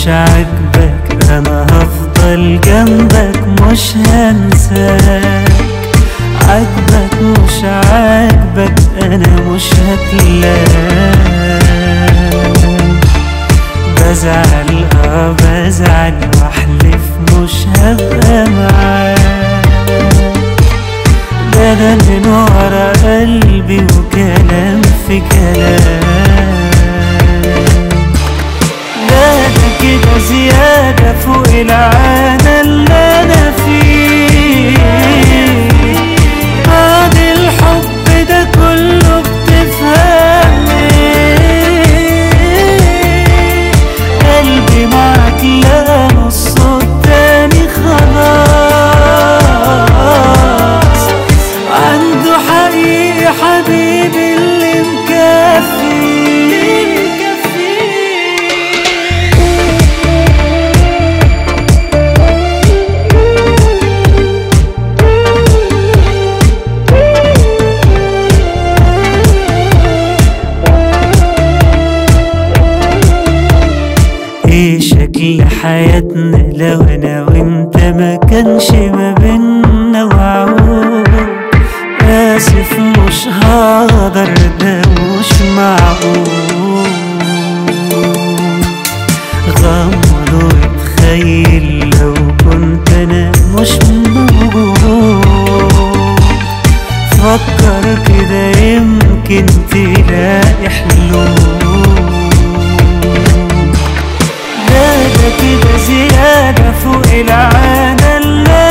مش عاجبك انا هفضل جنبك مش هنساك عاجبك مش عاجبك انا مش هتلاك بزعل اه بزعل واحلف مش هبقى معاك ده انا من ورا قلبي وكلام في كلام لا ده كده زيادة فوق العادة اللي أنا فيه بعد الحب ده كله بتفهم إيه قلبي معاك لا نصه التاني خلاص عنده حقيقي حبيبي اللي مكفي ايه شكل حياتنا لو انا وانت ما كانش ما بينا وعود اسف مش هقدر ده مش معقول غمض واتخيل لو كنت انا مش موجود فكر كده يمكن تلاقي حلول لا ده كده زيادة فوق العادة اللي